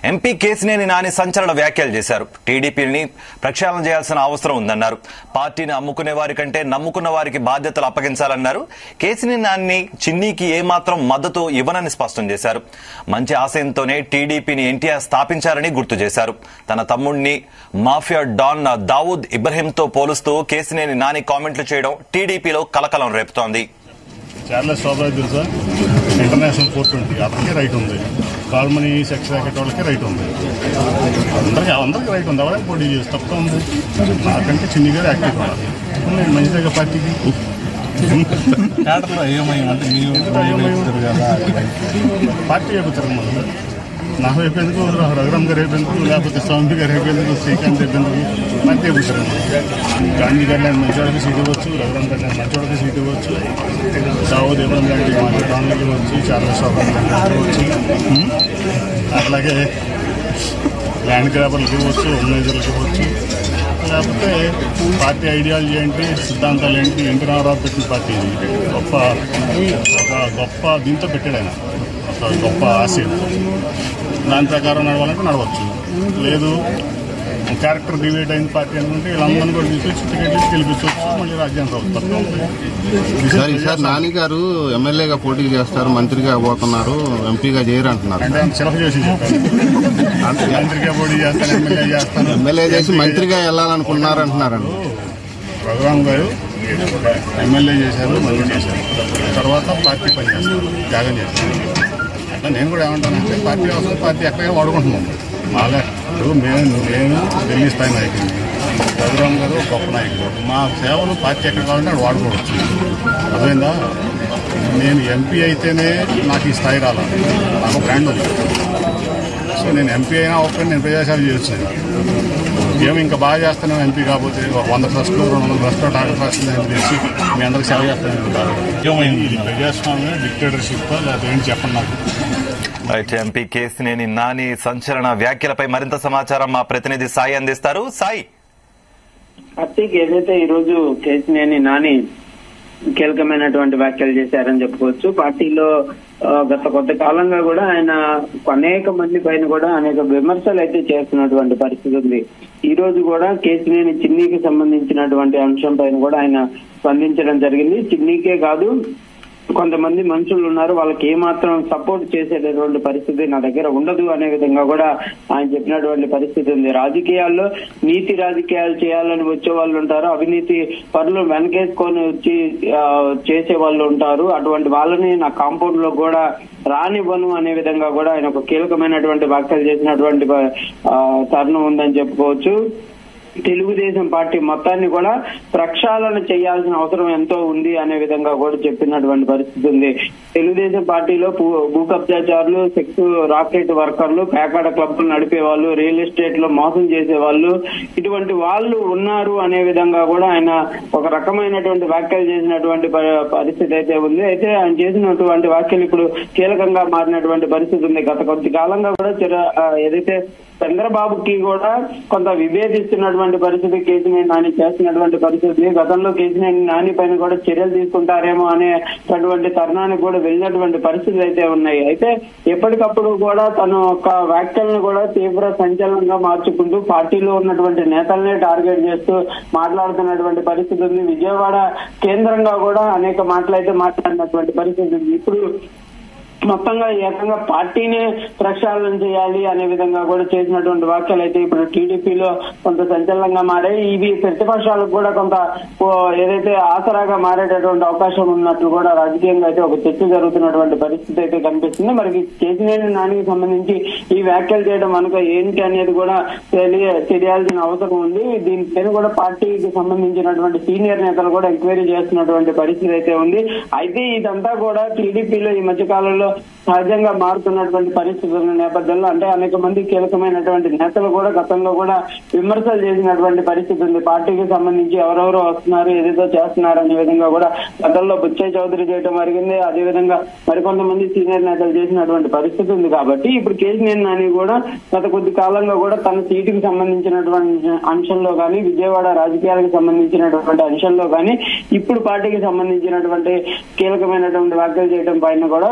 MP Kesineni Nani సంచలన వ్యాఖ్యలు చేశారు టీడీపీని ప్రక్షాళన చేయాల్సిన అవసరం ఉందన్నారు పార్టీని అమ్ముకునే వారి కంటే నమ్ముకున్న వారికి బాధ్యతలు అప్పగించాలన్నారు కేసినేని నాని చిన్నీకి ఏమాత్రం మద్దతు ఇవ్వనని స్పష్టం చేశారు మంచి ఆశయంతోనే టీడీపీని ఎన్టీఆర్ స్థాపించారని గుర్తు చేశారు తన తమ్ముడిని మాఫియా డాన్ దావూద్ ఇబ్రహీంతో పోలుస్తూ కేసినేని నాని కామెంట్లు చేయడం టీడీపీలో కలకలం రేపుతోంది చార్లెస్ శోభరాజ్ తెలుసా ఇంటర్నేషనల్ ఫోర్ ట్వంటీ అతనికి రైట్ ఉంది కాల్మనీ సెక్స్ ర్యాకెట్ వాళ్ళకి రైట్ ఉంది అందరికి అందరికి రైట్ ఉంది ఎవరైనా పోటీ చేసి తప్ప ఉంది నాకంటే చిన్ని గారు యాక్టివ్ ఉన్నారు నేను మంచిగా పార్టీకి కేటర్లో ఏమైందంటే మీ ఊరు కదా పార్టీ అయిపోతారు మనం నా వైపు ఎందుకు రఘురామ్ గారు అయిపోయిందుకు లేకపోతే స్వామి గారు అయిపోయిందుకు శ్రీకాంత్ అయిపోయిందుకు పార్టీ అయిపోతారు గాంధీ గారు నేను మంచివాడికి సీట్ ఇవ్వచ్చు రఘురామ్ గారు నేను మంచివాడికి సీట్ ఇవ్వచ్చు దావోద్ ఇవ్వడం లాంటి మాట్లాడడానికి ఇవ్వచ్చు చాలా శోభం ఇవ్వచ్చు ఉం? అట్లాగే ల్యాండ్ గ్రాబర్లకి ఇవ్వచ్చు ఉమ్మేజర్లకి ఇవ్వచ్చు లేకపోతే పార్టీ ఐడియాలజీ ఏంటి సిద్ధాంతాలు ఏంటి ఎన్టీ రామారావు పెట్టిన పార్టీ ఇది గొప్ప ఒక గొప్ప దీంతో పెట్టాడు ఆయన ఒక గొప్ప ఆశయం దాని ప్రకారం నడవాలంటే నడవచ్చు లేదు క్యారెక్టర్ డివైడ్ అయిన పార్టీ అనుకుంటే వీళ్ళందరినీ కూడా తీసుకొచ్చి టికెట్లు గెలిపించవచ్చు మళ్ళీ రాజ్యాంగ ప్రభుత్వం సార్ ఈసారి నాని గారు ఎమ్మెల్యేగా పోటీ చేస్తారు మంత్రిగా పోతున్నారు ఎంపీగా చేయరు అంటున్నారు అంటే ఆయన చిలక చేసి చెప్పారు మంత్రిగా పోటీ చేస్తాను ఎమ్మెల్యే చేస్తాను ఎమ్మెల్యే చేసి మంత్రిగా వెళ్ళాలనుకున్నారు అంటున్నారండి రఘురామ్ గారు ఎమ్మెల్యే చేశారు మంత్రి చేశారు తర్వాత పార్టీ పనిచేస్తారు త్యాగం చేస్తారు అట్లా నేను కూడా ఏమంటానంటే పార్టీ అవసరం పార్టీ ఎక్కడికి వాడుకుంటున్నాం మాగా ఇప్పుడు మేము నేను ఢిల్లీ స్థాయి నాయకుడిని రఘురామ్ గారు ఒక గొప్ప నాయకుడు మా సేవలు పార్టీ ఎక్కడ కావాలంటే అక్కడ వాడుకోవచ్చు అర్థమైందా నేను ఎంపీ అయితేనే నాకు ఈ స్థాయి రావాలి నాకు బ్రాండ్ ఉంది సో నేను ఎంపీ అయినా ఒక్కటి నేను ప్రజాసేవ చేయొచ్చు ఏమి ఇంకా బాగా చేస్తున్నాం ఎంపీ కాకపోతే ఒక వంద ట్రస్టులు రెండు వందల ట్రస్టులు టాటా ట్రస్టులు అని తెలిసి మీ అందరికి సేవ చేస్తాను కాదు ఏమైంది? ఇది ప్రజాస్వామ్యం డిక్టేటర్షిప్ లేకపోతే ఏంటి చెప్పండి నాకు రైట్ ఎంపీ కేసినేని నాని సంచలన వ్యాఖ్యలపై మరింత సమాచారం మా ప్రతినిధి సాయి అందిస్తారు సాయి కార్తీక్ ఏదైతే ఈ రోజు కేసినేని నాని కీలకమైనటువంటి వ్యాఖ్యలు చేశారని చెప్పుకోవచ్చు పార్టీలో ఆ, గత కొంత కాలంగా కూడా ఆయన అనేక మంది పైన కూడా అనేక విమర్శలు అయితే చేస్తున్నటువంటి పరిస్థితి ఉంది ఈ రోజు కూడా కేసినేని చిన్నీకి సంబంధించినటువంటి అంశం పైన కూడా ఆయన స్పందించడం జరిగింది చిన్నీకే కాదు కొంతమంది మనుషులు ఉన్నారు వాళ్ళకి ఏమాత్రం సపోర్ట్ చేసేటటువంటి పరిస్థితి నా దగ్గర ఉండదు అనే విధంగా కూడా ఆయన చెప్పినటువంటి పరిస్థితి ఉంది రాజకీయాల్లో నీతి రాజకీయాలు చేయాలని వచ్చే వాళ్ళు ఉంటారు అవినీతి పనులు వెనకేసుకొని వచ్చి ఆ, చేసే వాళ్ళు ఉంటారు అటువంటి వాళ్ళని నా కాంపౌండ్ లో కూడా రానివ్వను అనే విధంగా కూడా ఆయన ఒక కీలకమైనటువంటి వ్యాఖ్యలు చేసినటువంటి ఆ, తరుణం ఉందని చెప్పుకోవచ్చు తెలుగుదేశం పార్టీ మొత్తాన్ని కూడా ప్రక్షాళన చేయాల్సిన అవసరం ఎంతో ఉంది అనే విధంగా కూడా చెప్పినటువంటి పరిస్థితి ఉంది తెలుగుదేశం పార్టీలో భూ- భూ కబ్జాచారులు సెక్స్ రాకెట్ వర్కర్లు పేకాడ క్లబ్లు నడిపే వాళ్ళు రియల్ ఎస్టేట్ లో మోసం చేసే వాళ్ళు ఇటువంటి వాళ్ళు ఉన్నారు అనే విధంగా కూడా ఆయన ఒక రకమైనటువంటి వ్యాఖ్యలు చేసినటువంటి ప- పరిస్థితి అయితే ఉంది అయితే ఆయన చేసినటువంటి వ్యాఖ్యలు ఇప్పుడు కీలకంగా మారినటువంటి పరిస్థితి ఉంది గత కొద్ది కాలంగా కూడా చిర- ఆ, ఏదైతే చంద్రబాబుకి కూడా కొంత విభేదిస్తున్నటువంటి పరిస్థితి కేసినేని నాని చేస్తున్నటువంటి పరిస్థితి గతంలో కేసినేని నాని పైన కూడా చర్యలు తీసుకుంటారేమో అనేటటువంటి తరుణానికి కూడా వెళ్ళినటువంటి పరిస్థితులు అయితే ఉన్నాయి అయితే ఎప్పటికప్పుడు కూడా తన యొక్క వ్యాఖ్యలను కూడా తీవ్ర సంచలనంగా మార్చుకుంటూ పార్టీలో ఉన్నటువంటి నేతలనే టార్గెట్ చేస్తూ మాట్లాడుతున్నటువంటి పరిస్థితి ఉంది విజయవాడ కేంద్రంగా కూడా అనేక మాటలు అయితే మాట్లాడినటువంటి పరిస్థితి ఉంది ఇప్పుడు మొత్తంగా ఏకంగా పార్టీనే ప్రక్షాళన చేయాలి అనే విధంగా కూడా చేసినటువంటి వ్యాఖ్యలు అయితే ఇప్పుడు టీడీపీలో కొంత సంచలనంగా మారాయి ఇవి ప్రతిపక్షాలకు కూడా కొంత ఓ, ఏదైతే ఆసరాగా మారేటటువంటి అవకాశం ఉన్నట్లు కూడా రాజకీయంగా అయితే ఒక చర్చ జరుగుతున్నటువంటి పరిస్థితి అయితే కనిపిస్తుంది మరి కేసీఆర్ నానికి సంబంధించి ఈ వ్యాఖ్యలు చేయడం మనకు ఏంటి అనేది కూడా తెలియ తెలియాల్సిన అవసరం ఉంది దీనిపైన కూడా పార్టీకి సంబంధించినటువంటి సీనియర్ నేతలు కూడా ఎంక్వైరీ చేస్తున్నటువంటి పరిస్థితి అయితే ఉంది అయితే ఇదంతా కూడా టీడీపీలో ఈ మధ్య కాలంలో సహజంగా మారుతున్నటువంటి పరిస్థితుల నేపథ్యంలో అంటే అనేక మంది కీలకమైనటువంటి నేతలు కూడా గతంలో కూడా విమర్శలు చేసినటువంటి పరిస్థితి ఉంది పార్టీకి సంబంధించి ఎవరెవరు వస్తున్నారు ఏదేదో చేస్తున్నారు అనే విధంగా కూడా గతంలో బుచ్చయ్య చౌదరి చేయడం జరిగింది అదేవిధంగా మరికొంతమంది సీనియర్ నేతలు చేసినటువంటి పరిస్థితి ఉంది కాబట్టి ఇప్పుడు కేసీఆర్ నాని కూడా గత కొద్ది కాలంగా కూడా తన సీటుకి సంబంధించినటువంటి అంశంలో కానీ విజయవాడ రాజకీయాలకు సంబంధించినటువంటి అంశంలో కానీ ఇప్పుడు పార్టీకి సంబంధించినటువంటి కీలకమైనటువంటి వ్యాఖ్యలు చేయడం పైన కూడా పార్టీ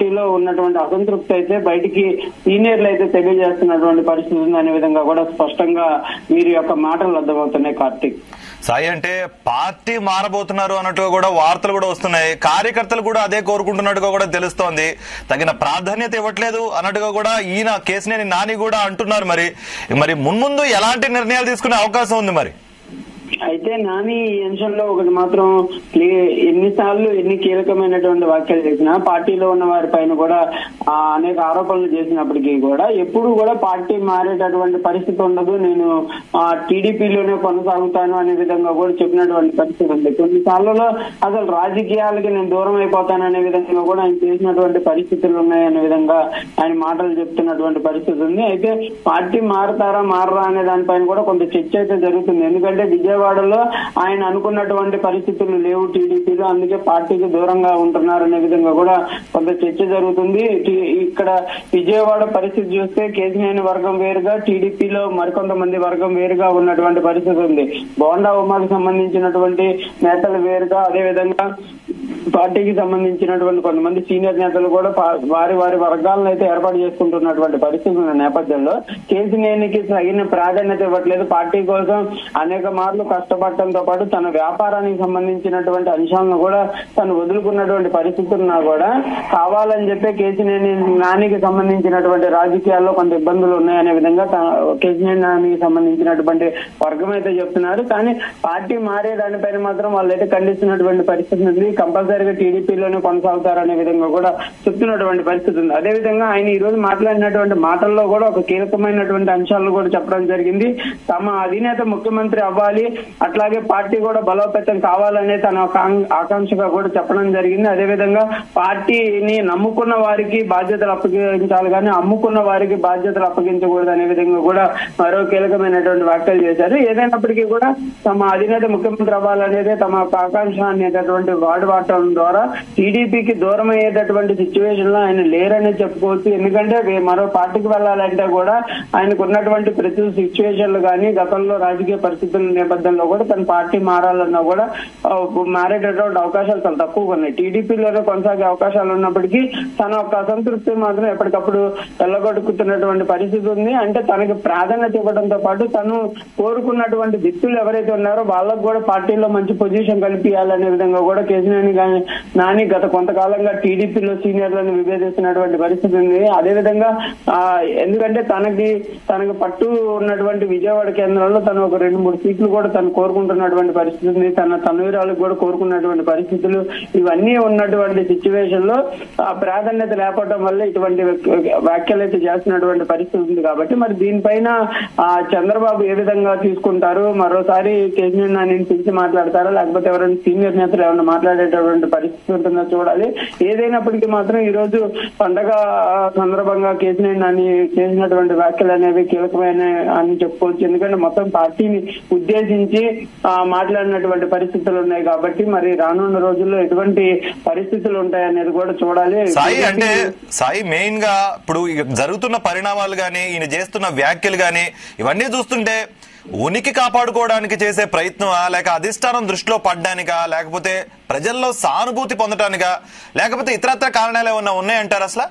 పార్టీలో ఉన్నటువంటి అసంతృప్తి అయితే బయటికి సీనియర్లు అయితే తెలియజేస్తున్నటువంటి పరిస్థితి ఉంది అనే విధంగా కూడా స్పష్టంగా వీరి యొక్క మాటలు అర్థమవుతున్నాయి కార్తీక్ సాయి అంటే పార్టీ మారబోతున్నారు అన్నట్టుగా కూడా వార్తలు కూడా వస్తున్నాయి కార్యకర్తలు కూడా అదే కోరుకుంటున్నట్టుగా కూడా తెలుస్తోంది తగిన ప్రాధాన్యత ఇవ్వట్లేదు అన్నట్టుగా కూడా ఈయన కేసినేని నాని కూడా అంటున్నారు మరి మరి మున్ముందు ఎలాంటి నిర్ణయాలు తీసుకునే అవకాశం ఉంది మరి అయితే నాని ఈ అంశంలో ఒకటి మాత్రం క్లి- ఎన్నిసార్లు ఎన్ని కీలకమైనటువంటి వ్యాఖ్యలు చేసినా పార్టీలో ఉన్న వారి పైన కూడా ఆ, అనేక ఆరోపణలు చేసినప్పటికీ కూడా ఎప్పుడు కూడా పార్టీ మారేటటువంటి పరిస్థితి ఉండదు నేను ఆ, టీడీపీలోనే కొనసాగుతాను అనే విధంగా కూడా చెప్పినటువంటి పరిస్థితి ఉంది కొన్నిసార్లలో అసలు రాజకీయాలకి నేను దూరం అయిపోతాను అనే విధంగా కూడా ఆయన చేసినటువంటి పరిస్థితులు ఉన్నాయనే విధంగా ఆయన మాటలు చెప్తున్నటువంటి పరిస్థితి ఉంది అయితే పార్టీ మారుతారా మారరా అనే దానిపైన కూడా కొంత చర్చ అయితే జరుగుతుంది ఎందుకంటే విజయవాడలో ఆయన అనుకున్నటువంటి పరిస్థితులు లేవు టీడీపీలో అందుకే పార్టీకి దూరంగా ఉంటున్నారు అనే విధంగా కూడా కొంత చర్చ జరుగుతుంది టీ- ఇక్కడ విజయవాడ పరిస్థితి చూస్తే కేసీనేని వర్గం వేరుగా టీడీపీలో మరికొంతమంది వర్గం వేరుగా ఉన్నటువంటి పరిస్థితి ఉంది బోండా ఉమాకి సంబంధించినటువంటి నేతలు వేరుగా అదే విధంగా పార్టీకి సంబంధించినటువంటి కొంతమంది సీనియర్ నేతలు కూడా పా- వారి వారి వర్గాలను అయితే ఏర్పాటు చేసుకుంటున్నటువంటి పరిస్థితి ఉన్న నేపథ్యంలో కేసీనేనికి తగిన ప్రాధాన్యత ఇవ్వట్లేదు పార్టీ కోసం అనేక మార్లు కష్టపడటంతో పాటు తన వ్యాపారానికి సంబంధించినటువంటి అంశాలను కూడా తను వదులుకున్నటువంటి పరిస్థితి ఉన్నా కూడా కావాలని చెప్పే కేసీనేని నానికి సంబంధించినటువంటి రాజకీయాల్లో కొంత ఇబ్బందులు ఉన్నాయనే విధంగా త- కేసీనేని నానికి సంబంధించినటువంటి వర్గం అయితే చెప్తున్నారు కానీ పార్టీ మారే దానిపైన మాత్రం వాళ్ళైతే ఖండిస్తున్నటువంటి పరిస్థితి ఉంది కంపల్సరీగా టీడీపీలోనే కొనసాగుతారనే విధంగా కూడా చెప్తున్నటువంటి పరిస్థితి ఉంది అదే విధంగా ఆయన ఈ రోజు మాట్లాడినటువంటి మాటల్లో కూడా ఒక కీలకమైనటువంటి అంశాలను కూడా చెప్పడం జరిగింది తమ అధినేత ముఖ్యమంత్రి అవ్వాలి అట్లాగే పార్టీ కూడా బలోపేతం కావాలనే తన ఒక ఆం- ఆకాంక్షగా కూడా చెప్పడం జరిగింది అదే విధంగా పార్టీని నమ్ముకున్న వారికి బాధ్యతలు అప్పగించాలి కానీ అమ్ముకున్న వారికి బాధ్యతలు అప్పగించకూడదు అనే విధంగా కూడా మరో కీలకమైనటువంటి వ్యాఖ్యలు చేశారు ఏదైనప్పటికీ కూడా తమ అధినేత ముఖ్యమంత్రి అవ్వాలనేదే తమ యొక్క ఆకాంక్ష అనేటటువంటి వాడు వాడటం ద్వారా టీడీపీకి దూరం అయ్యేటటువంటి సిచ్యువేషన్ లో ఆయన లేరని చెప్పుకోవచ్చు ఎందుకంటే వే- మరో పార్టీకి వెళ్ళాలంటే కూడా ఆయనకు ఉన్నటువంటి ప్రతి సిచ్యువేషన్లు కానీ గతంలో రాజకీయ పరిస్థితుల నేపథ్యంలో కూడా తన పార్టీ మారాలన్నా కూడా ఆ, మారేటటువంటి అవకాశాలు చాలా తక్కువగా ఉన్నాయి టీడీపీలోనే కొనసాగే అవకాశాలు ఉన్నప్పటికీ తన యొక్క అసంతృప్తి మాత్రం ఎప్పటికప్పుడు వెళ్ళగొడుకుతున్నటువంటి పరిస్థితి ఉంది అంటే తనకి ప్రాధాన్యత ఇవ్వడంతో పాటు తను కోరుకున్నటువంటి వ్యక్తులు ఎవరైతే ఉన్నారో వాళ్ళకు కూడా పార్టీలో మంచి పొజిషన్ కల్పించాలనే విధంగా కూడా కేసీనేని గాని నాని గత కొంతకాలంగా టీడీపీలో సీనియర్లను విభేదిస్తున్నటువంటి పరిస్థితి ఉంది అదే విధంగా ఆ, ఎందుకంటే తనకి తనకు పట్టు ఉన్నటువంటి విజయవాడ కేంద్రంలో తను ఒక రెండు మూడు సీట్లు కూడా తను కోరుకుంటున్నటువంటి పరిస్థితి ఉంది తన తనవీరాలకు కూడా కోరుకున్నటువంటి పరిస్థితులు ఇవన్నీ ఉన్నటువంటి సిచ్యువేషన్ లో ఆ ప్రాధాన్యత లేకపోవడం వల్ల ఇటువంటి వ్యాఖ్య- వ్యాఖ్యలు అయితే చేస్తున్నటువంటి పరిస్థితి ఉంది కాబట్టి మరి దీనిపైన ఆ చంద్రబాబు ఏ విధంగా తీసుకుంటారు మరోసారి కేసీఆర్ నాని పిలిచి మాట్లాడతారా లేకపోతే ఎవరైనా సీనియర్ నేతలు ఏమైనా మాట్లాడేటటువంటి పరిస్థితి ఉంటుందో చూడాలి ఏదైనప్పటికీ మాత్రం ఈ రోజు పండగ ఆ, సందర్భంగా కేసీఆర్ నాని చేసినటువంటి వ్యాఖ్యలు అనేవి కీలకమైన అని చెప్పుకోవచ్చు ఎందుకంటే మొత్తం పార్టీని ఉద్దేశించి ఆ, మాట్లాడినటువంటి పరిస్థితులు ఉన్నాయి కాబట్టి మరి రానున్న రోజుల్లో ఎటువంటి పరిస్థితులు ఉంటాయనేది కూడా చూడాలి సాయి అంటే సాయి మెయిన్ గా ఇప్పుడు ఇక జరుగుతున్న పరిణామాలు గాని ఈయన చేస్తున్న వ్యాఖ్యలు గాని ఇవన్నీ చూస్తుంటే ఉనికి కాపాడుకోవడానికి చేసే ప్రయత్నమా లేక అధిష్టానం దృష్టిలో పడ్డానికా లేకపోతే ప్రజల్లో సానుభూతి పొందటానికా లేకపోతే ఇతరత్ర కారణాలు ఏమన్నా ఉన్నాయంటారు అసలు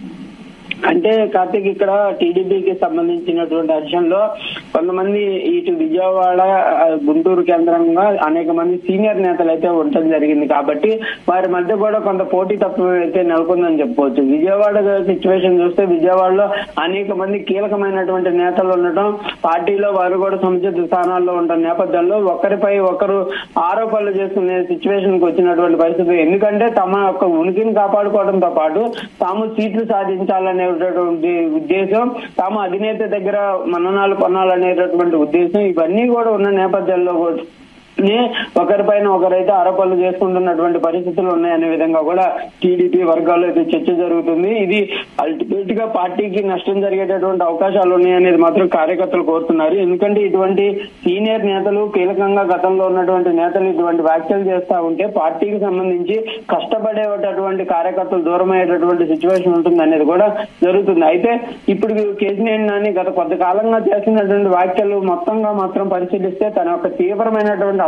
అంటే కార్తీక్ ఇక్కడ టీడీపీకి సంబంధించినటువంటి అంశంలో కొంతమంది ఇటు విజయవాడ ఆ, గుంటూరు కేంద్రంగా అనేక మంది సీనియర్ నేతలు అయితే ఉండటం జరిగింది కాబట్టి వారి మధ్య కూడా కొంత పోటీ తత్వం అయితే నెలకొందని చెప్పుకోవచ్చు విజయవాడ సిచ్యువేషన్ చూస్తే విజయవాడలో అనేక మంది కీలకమైనటువంటి నేతలు ఉండటం పార్టీలో వారు కూడా సముచిత స్థానాల్లో ఉంటున్న నేపథ్యంలో ఒకరిపై ఒకరు ఆరోపణలు చేసుకునే సిచ్యువేషన్ కి వచ్చినటువంటి పరిస్థితి ఎందుకంటే తమ యొక్క ఉనికిని కాపాడుకోవడంతో పాటు తాము సీట్లు సాధించాలనేటువంటి ఉద్దేశం తాము అధినేత దగ్గర మన్ననాలు పొందాలనేటటువంటి ఉద్దేశం ఇవన్నీ కూడా ఉన్న నేపథ్యంలో కూడా నే ఒకరిపైన ఒకరైతే ఆరోపణలు చేసుకుంటున్నటువంటి పరిస్థితులు ఉన్నాయనే విధంగా కూడా టీడీపీ వర్గాల్లో అయితే చర్చ జరుగుతుంది ఇది అల్టిమేట్ గా పార్టీకి నష్టం జరిగేటటువంటి అవకాశాలు ఉన్నాయనేది మాత్రం కార్యకర్తలు కోరుతున్నారు ఎందుకంటే ఇటువంటి సీనియర్ నేతలు కీలకంగా గతంలో ఉన్నటువంటి నేతలు ఇటువంటి వ్యాఖ్యలు చేస్తా ఉంటే పార్టీకి సంబంధించి కష్టపడేటటువంటి కార్యకర్తలు దూరం అయ్యేటటువంటి సిచ్యువేషన్ ఉంటుంది అనేది కూడా జరుగుతుంది అయితే ఇప్పుడు కేసీఆర్ నాని గత కొంతకాలంగా చేసినటువంటి వ్యాఖ్యలు మొత్తంగా మాత్రం పరిశీలిస్తే తన యొక్క తీవ్రమైనటువంటి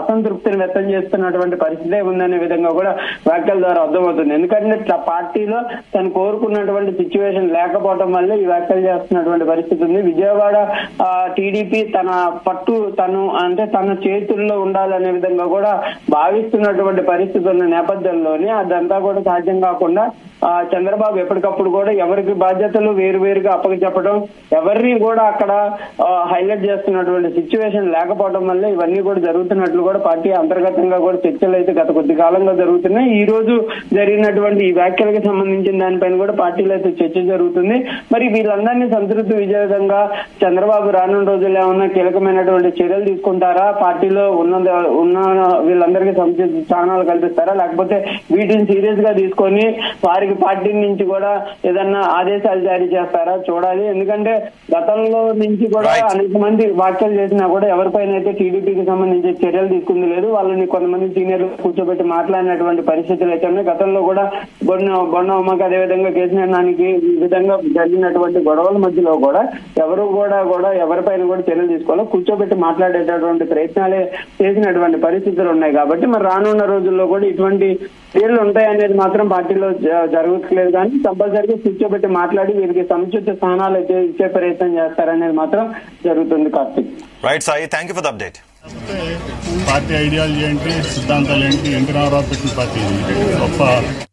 అసంతృప్తిని వ్యక్తం చేస్తున్నటువంటి పరిస్థితే ఉందనే విధంగా కూడా వ్యాఖ్యల ద్వారా అర్థమవుతుంది ఎందుకంటే ఇట్లా పార్టీలో తను కోరుకున్నటువంటి సిచ్యువేషన్ లేకపోవడం వల్ల ఈ వ్యాఖ్యలు చేస్తున్నటువంటి పరిస్థితి ఉంది విజయవాడ టీడీపీ తన పట్టు తను అంటే తన చేతుల్లో ఉండాలనే విధంగా కూడా భావిస్తున్నటువంటి పరిస్థితి ఉన్న నేపథ్యంలోనే అదంతా కూడా సాధ్యం కాకుండా ఆ, చంద్రబాబు ఎప్పటికప్పుడు కూడా ఎవరికి బాధ్యతలు వేరు వేరుగా అప్పగించప్పడం ఎవరిని కూడా అక్కడ హైలైట్ చేస్తున్నటువంటి సిచ్యువేషన్ లేకపోవడం వల్ల ఇవన్నీ కూడా జరుగుతున్నట్లు కూడా పార్టీ అంతర్గతంగా కూడా చర్చలు అయితే గత కొద్ది కాలంగా జరుగుతున్నాయి ఈ రోజు జరిగినటువంటి ఈ వ్యాఖ్యలకు సంబంధించిన దానిపైన కూడా పార్టీలో అయితే చర్చ జరుగుతుంది మరి వీళ్ళందరినీ సంతృప్తి విజయంగా చంద్రబాబు రానున్న రోజుల్లో ఏమన్నా కీలకమైనటువంటి చర్యలు తీసుకుంటారా పార్టీలో ఉన్న ఉన్న వీళ్ళందరికీ సముచిత స్థానాలు కల్పిస్తారా లేకపోతే వీటిని సీరియస్ గా తీసుకొని వారికి పార్టీ నుంచి కూడా ఏదన్నా ఆదేశాలు జారీ చేస్తారా చూడాలి ఎందుకంటే గతంలో నుంచి కూడా Right. అనేక మంది వ్యాఖ్యలు చేసినా కూడా ఎవరిపైన అయితే టీడీపీకి సంబంధించి చర్యలు తీసుకుంది లేదు వాళ్ళని కొంతమంది సీనియర్లు కూర్చోబెట్టి మాట్లాడినటువంటి పరిస్థితులు అయితే ఉన్నాయి గతంలో కూడా బొన్న బొన్న ఉమ్మకి అదేవిధంగా కేసీఆర్ నానికి ఈ విధంగా జరిగినటువంటి గొడవల మధ్యలో కూడా ఎవరు కూడా కూడా ఎవరిపైన కూడా చర్యలు తీసుకోవాలి కూర్చోబెట్టి మాట్లాడేటటువంటి ప్రయత్నాలే చేసినటువంటి పరిస్థితులు ఉన్నాయి కాబట్టి మరి రానున్న రోజుల్లో కూడా ఇటువంటి చర్యలు ఉంటాయనేది మాత్రం పార్టీలో జ- జరుగుతలేదు కానీ కంపల్సరీగా కూర్చోబెట్టి మాట్లాడి వీరికి సముచిత స్థానాలు అయితే ఇచ్చే ప్రయత్నం చేస్తారనేది మాత్రం జరుగుతుంది Karthik right Sai thank you for the update party ideology ఏంటి సిద్ధాంతాలు ఏంటి ఎన్టీ రామారావు పెట్టిన పార్టీ ఇది గొప్ప